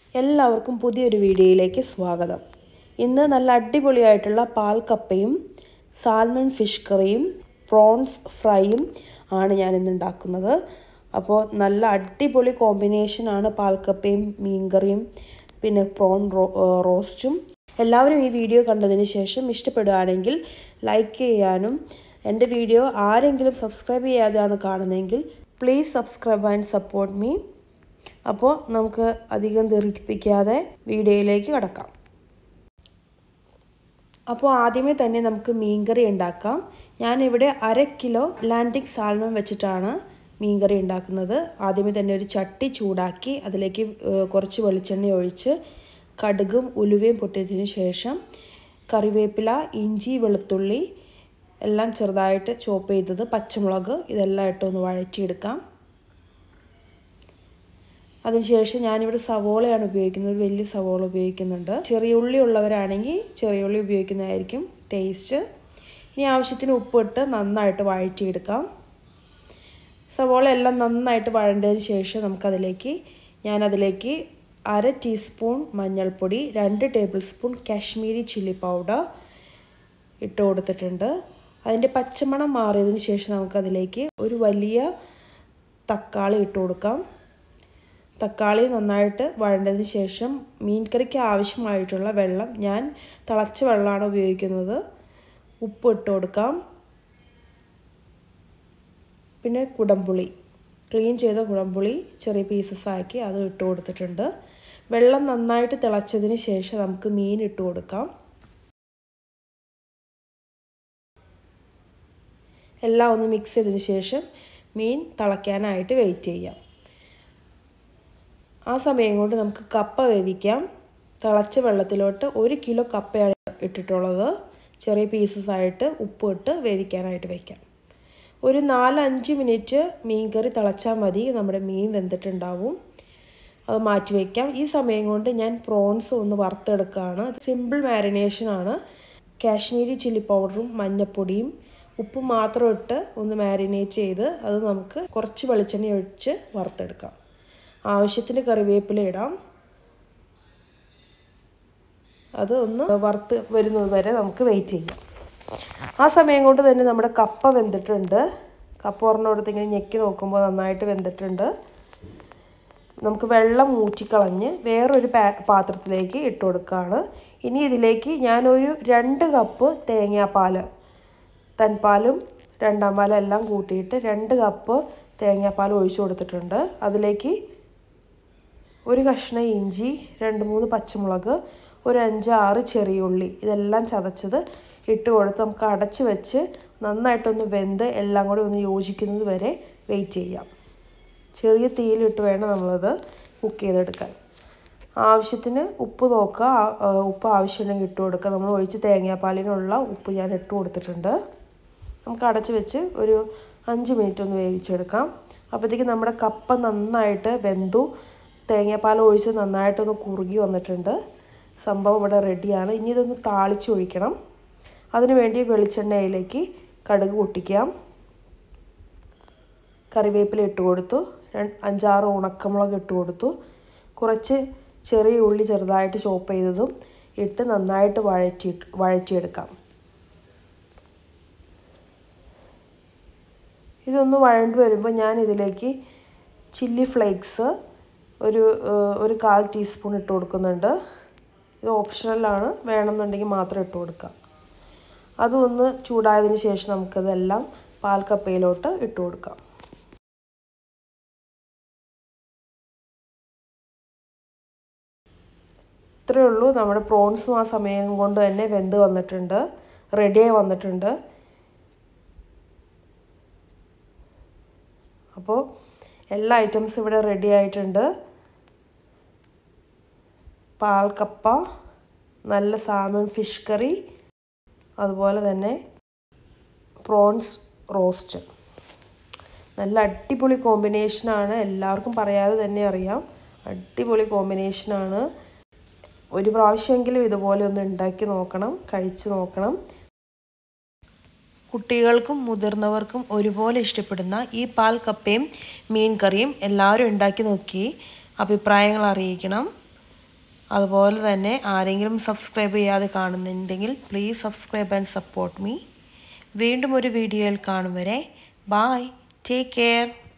എല്ലാവർക്കും പുതിയൊരു വീഡിയോയിലേക്ക് സ്വാഗതം ഇന്ന് നല്ല അടിപൊളിയായിട്ടുള്ള പാൽ കപ്പയും സാൽമൺ ഫിഷ് കറിയും പ്രോൺസ് ഫ്രൈയും ആണ് ഞാൻ ഇന്ന് ഉണ്ടാക്കുന്നത് അപ്പോൾ നല്ല അടിപൊളി കോമ്പിനേഷനാണ് പാൽക്കപ്പയും മീൻകറിയും പിന്നെ പ്രോൺ റോ റോസ്റ്റും എല്ലാവരും ഈ വീഡിയോ കണ്ടതിന് ശേഷം ഇഷ്ടപ്പെടുകയാണെങ്കിൽ ലൈക്ക് ചെയ്യാനും എൻ്റെ വീഡിയോ ആരെങ്കിലും സബ്സ്ക്രൈബ് ചെയ്യാതെയാണ് കാണുന്നതെങ്കിൽ please subscribe and support me അപ്പോൾ നമുക്ക് അധികം ദീർഘിപ്പിക്കാതെ വീഡിയോയിലേക്ക് കടക്കാം അപ്പോൾ ആദ്യമേ തന്നെ നമുക്ക് മീൻകറി ഉണ്ടാക്കാം ഞാനിവിടെ അര കിലോ ലാൻഡിക് സാൽമൺ വെച്ചിട്ടാണ് മീൻകറി ഉണ്ടാക്കുന്നത് ആദ്യമേ തന്നെ ഒരു ചട്ടി ചൂടാക്കി അതിലേക്ക് കുറച്ച് വെളിച്ചെണ്ണ ഒഴിച്ച് കടുകും ഉലുവയും പൊട്ടിയതിന് ശേഷം കറിവേപ്പില ഇഞ്ചി വെളുത്തുള്ളി എല്ലാം ചെറുതായിട്ട് ചോപ്പ് ചെയ്തത് പച്ചമുളക് ഇതെല്ലാം ഇട്ടൊന്ന് വഴറ്റിയെടുക്കാം അതിനുശേഷം ഞാനിവിടെ സവോളയാണ് ഉപയോഗിക്കുന്നത് ഒരു വലിയ സവോള ഉപയോഗിക്കുന്നുണ്ട് ചെറിയ ഉള്ളി ഉള്ളവരാണെങ്കിൽ ചെറിയ ഉള്ളി ഉപയോഗിക്കുന്നതായിരിക്കും ടേസ്റ്റ് ഇനി ആവശ്യത്തിന് ഉപ്പിട്ട് നന്നായിട്ട് വഴറ്റിയെടുക്കാം സവോള എല്ലാം നന്നായിട്ട് വഴണ്ടതിന് ശേഷം നമുക്കതിലേക്ക് ഞാനതിലേക്ക് അര ടീസ്പൂൺ മഞ്ഞൾപ്പൊടി രണ്ട് tablespoon Kashmiri chilli powder ഇട്ട് കൊടുത്തിട്ടുണ്ട് അതിൻ്റെ പച്ചമണം മാറിയതിന് ശേഷം നമുക്കതിലേക്ക് ഒരു വലിയ തക്കാളി ഇട്ട് കൊടുക്കാം തക്കാളി നന്നായിട്ട് വഴണ്ടതിന് ശേഷം മീൻ കറിക്ക് ആവശ്യമായിട്ടുള്ള വെള്ളം ഞാൻ തിളച്ച വെള്ളമാണ് ഉപയോഗിക്കുന്നത് ഉപ്പ് ഇട്ട് കൊടുക്കാം പിന്നെ കുടംപുളി ക്ലീൻ ചെയ്ത കുടംപുളി ചെറിയ പീസസ് ആക്കി അത് ഇട്ട് കൊടുത്തിട്ടുണ്ട് വെള്ളം നന്നായിട്ട് തിളച്ചതിന് ശേഷം നമുക്ക് മീൻ ഇട്ട് കൊടുക്കാം എല്ലാം ഒന്ന് മിക്സ് ചെയ്തതിന് ശേഷം മീൻ തിളയ്ക്കാനായിട്ട് വെയിറ്റ് ചെയ്യാം ആ സമയം കൊണ്ട് നമുക്ക് കപ്പ വേവിക്കാം തിളച്ച വെള്ളത്തിലോട്ട് ഒരു കിലോ കപ്പയാണ് ഇട്ടിട്ടുള്ളത് ചെറിയ പീസസ് ആയിട്ട് ഉപ്പ് ഇട്ട് വേവിക്കാനായിട്ട് വയ്ക്കാം ഒരു നാലഞ്ച് മിനിറ്റ് മീൻ കറി തിളച്ചാൽ മതി നമ്മുടെ മീൻ വെന്തിട്ടുണ്ടാവും അത് മാറ്റി വയ്ക്കാം ഈ സമയം കൊണ്ട് ഞാൻ പ്രോൺസ് ഒന്ന് വറുത്തെടുക്കുകയാണ് സിമ്പിൾ മാരിനേഷനാണ് കാശ്മീരി ചില്ലി പൗഡറും മഞ്ഞൾപ്പൊടിയും ഉപ്പ് മാത്രം ഇട്ട് ഒന്ന് മാരിനേറ്റ് ചെയ്ത് അത് നമുക്ക് കുറച്ച് വെളിച്ചെണ്ണ ഒഴിച്ച് വറുത്തെടുക്കാം ആവശ്യത്തിന് കറിവേപ്പില ഇടാം അത് ഒന്ന് വറുത്ത് വരുന്നത് വരെ നമുക്ക് വെയിറ്റ് ചെയ്യാം ആ സമയം കൊണ്ട് തന്നെ നമ്മുടെ കപ്പ വെന്തിട്ടുണ്ട് കപ്പ ഒരെണ്ണമെടുത്ത് ഇങ്ങനെ ഞെക്കി നോക്കുമ്പോൾ നന്നായിട്ട് വെന്തിട്ടുണ്ട് നമുക്ക് വെള്ളം ഊറ്റിക്കളഞ്ഞ് വേറൊരു പാ പാത്രത്തിലേക്ക് ഇട്ട് കൊടുക്കുകയാണ് ഇനി ഇതിലേക്ക് ഞാനൊരു രണ്ട് കപ്പ് തേങ്ങാപ്പാൽ തൻപാലും രണ്ടാം പാലും എല്ലാം കൂട്ടിയിട്ട് രണ്ട് കപ്പ് തേങ്ങാപ്പാൽ ഒഴിച്ചു കൊടുത്തിട്ടുണ്ട് അതിലേക്ക് ഒരു കഷ്ണം ഇഞ്ചി രണ്ട് മൂന്ന് പച്ചമുളക് ഒരു അഞ്ച് ആറ് ചെറിയ ഉള്ളി ഇതെല്ലാം ചതച്ചത് ഇട്ട് കൊടുത്ത് നമുക്ക് അടച്ച് വെച്ച് നന്നായിട്ടൊന്ന് വെന്ത് എല്ലാം കൂടി ഒന്ന് യോജിക്കുന്നത് വരെ വെയിറ്റ് ചെയ്യാം ചെറിയ തീയിലിട്ട് വേണം നമ്മളത് കുക്ക് ചെയ്തെടുക്കാൻ ആവശ്യത്തിന് ഉപ്പ് നോക്കുക ഉപ്പ് ആവശ്യമുണ്ടെങ്കിൽ ഇട്ട് കൊടുക്കുക നമ്മൾ ഒഴിച്ച് തേങ്ങാപ്പാലിനുള്ള ഉപ്പ് ഞാൻ ഇട്ട് കൊടുത്തിട്ടുണ്ട് നമുക്ക് അടച്ച് വെച്ച് ഒരു അഞ്ച് മിനിറ്റ് ഒന്ന് വേവിച്ചെടുക്കാം അപ്പോഴത്തേക്ക് നമ്മുടെ കപ്പ നന്നായിട്ട് വെന്തു തേങ്ങാപ്പാൽ ഒഴിച്ച് നന്നായിട്ടൊന്ന് കുറുകി വന്നിട്ടുണ്ട് സംഭവം ഇവിടെ റെഡിയാണ് ഇനി ഇതൊന്ന് താളിച്ചൊഴിക്കണം അതിനു വേണ്ടി വെളിച്ചെണ്ണയിലേക്ക് കടുക് പൊട്ടിക്കാം കറിവേപ്പില ഇട്ട് കൊടുത്തു അഞ്ചാറ് ഉണക്കമുളക് ഇട്ട് കൊടുത്തു കുറച്ച് ചെറിയ ഉള്ളി ചെറുതായിട്ട് ചോപ്പ് ചെയ്തതും ഇട്ട് നന്നായിട്ട് വഴറ്റി വഴറ്റിയെടുക്കാം ഇതൊന്ന് വഴണ്ടു വരുമ്പോൾ ഞാൻ ഇതിലേക്ക് ചില്ലി ഫ്ലേക്സ് ഒരു ഒരു കാൽ ടീസ്പൂൺ ഇട്ട് കൊടുക്കുന്നുണ്ട് ഇത് ഓപ്ഷണലാണ് വേണമെന്നുണ്ടെങ്കിൽ മാത്രം ഇട്ട് കൊടുക്കാം അതൊന്ന് ചൂടായതിന് ശേഷം നമുക്കതെല്ലാം പാൽക്കപ്പയിലോട്ട് ഇട്ട് കൊടുക്കാം ഇത്രയേ ഉള്ളൂ നമ്മുടെ പ്രോൺസും ആ സമയം കൊണ്ട് തന്നെ വെന്ത് വന്നിട്ടുണ്ട് റെഡിയായി വന്നിട്ടുണ്ട് അപ്പോൾ എല്ലാ ഐറ്റംസും ഇവിടെ റെഡി ആയിട്ടുണ്ട് പാൽക്കപ്പ നല്ല സാമൺ ഫിഷ് കറി അതുപോലെ തന്നെ പ്രോൺസ് റോസ്റ്റ് നല്ല അടിപൊളി കോമ്പിനേഷനാണ് എല്ലാവർക്കും പറയാതെ തന്നെ അറിയാം അടിപൊളി കോമ്പിനേഷനാണ് ഒരു പ്രാവശ്യമെങ്കിലും ഇതുപോലെ ഒന്ന് ഉണ്ടാക്കി നോക്കണം കഴിച്ച് നോക്കണം കുട്ടികൾക്കും മുതിർന്നവർക്കും ഒരുപോലെ ഇഷ്ടപ്പെടുന്ന ഈ പാൽ കപ്പയും മീൻ കറിയും എല്ലാവരും ഉണ്ടാക്കി നോക്കി അഭിപ്രായങ്ങൾ അറിയിക്കണം അതുപോലെ തന്നെ ആരെങ്കിലും സബ്സ്ക്രൈബ് ചെയ്യാതെ കാണുന്നുണ്ടെങ്കിൽ please subscribe and support me വീണ്ടും ഒരു വീഡിയോയിൽ കാണും വരെ ബായ് ടേക്ക് കെയർ